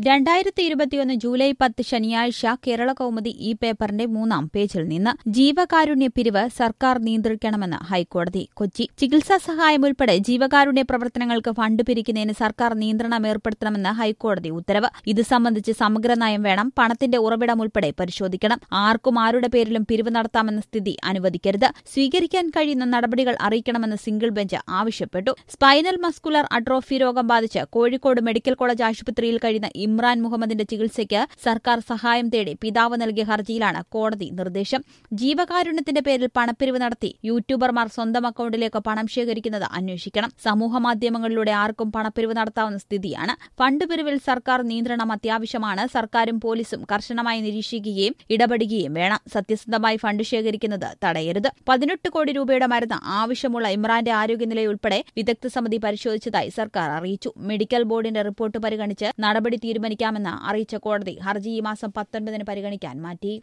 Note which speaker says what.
Speaker 1: രണ്ടായിരത്തി ഇരുപത്തിയൊന്ന് ജൂലൈ പത്ത് ശനിയാഴ്ച കേരള കൗമുദി ഈ പേപ്പറിന്റെ മൂന്നാം പേജിൽ നിന്ന് ജീവകാരുണ്യ പിരിവ് സർക്കാർ നിയന്ത്രിക്കണമെന്ന് ഹൈക്കോടതി കൊച്ചി ചികിത്സാ സഹായം ഉൾപ്പെടെ ജീവകാരുണ്യ പ്രവർത്തനങ്ങൾക്ക് ഫണ്ട് പിരിക്കുന്നതിന് സർക്കാർ നിയന്ത്രണം ഏർപ്പെടുത്തണമെന്ന് ഹൈക്കോടതി ഉത്തരവ് ഇത് സംബന്ധിച്ച് സമഗ്ര നയം വേണം പണത്തിന്റെ ഉറവിടം ഉൾപ്പെടെ പരിശോധിക്കണം ആർക്കും ആരുടെ പേരിലും പിരിവ് നടത്താമെന്ന സ്ഥിതി അനുവദിക്കരുത് സ്വീകരിക്കാൻ കഴിയുന്ന നടപടികൾ അറിയിക്കണമെന്ന് സിംഗിൾ ബെഞ്ച് ആവശ്യപ്പെട്ടു സ്പൈനൽ മസ്കുലർ അട്രോഫി രോഗം ബാധിച്ച് കോഴിക്കോട് മെഡിക്കൽ കോളേജ് ആശുപത്രിയിൽ കഴിയുന്ന ഇമ്രാൻ മുഹമ്മദിന്റെ ചികിത്സയ്ക്ക് സർക്കാർ സഹായം തേടി പിതാവ് നൽകിയ ഹർജിയിലാണ് കോടതി നിർദ്ദേശം ജീവകാരുണ്യത്തിന്റെ പേരിൽ പണപ്പിരിവ് നടത്തി യൂട്യൂബർമാർ സ്വന്തം അക്കൌണ്ടിലേക്ക് പണം ശേഖരിക്കുന്നത് അന്വേഷിക്കണം സമൂഹമാധ്യമങ്ങളിലൂടെ ആർക്കും പണപ്പിരിവ് നടത്താവുന്ന സ്ഥിതിയാണ് ഫണ്ട് പിരിവിൽ സർക്കാർ നിയന്ത്രണം അത്യാവശ്യമാണ് സർക്കാരും പോലീസും കർശനമായി നിരീക്ഷിക്കുകയും ഇടപെടുകയും വേണം സത്യസന്ധമായി ഫണ്ട് ശേഖരിക്കുന്നത് തടയരുത് പതിനെട്ട് കോടി രൂപയുടെ മരുന്ന് ആവശ്യമുള്ള ഇമ്രാന്റെ ആരോഗ്യനിലയുൾപ്പെടെ വിദഗ്ധ സമിതി പരിശോധിച്ചതായി സർക്കാർ അറിയിച്ചു മെഡിക്കൽ ബോർഡിന്റെ റിപ്പോർട്ട് പരിഗണിച്ച് നടപടി തീരുമാനിക്കാമെന്ന് അറിയിച്ച കോടതി ഹർജി ഈ മാസം പത്തൊൻപതിന് പരിഗണിക്കാൻ മാറ്റി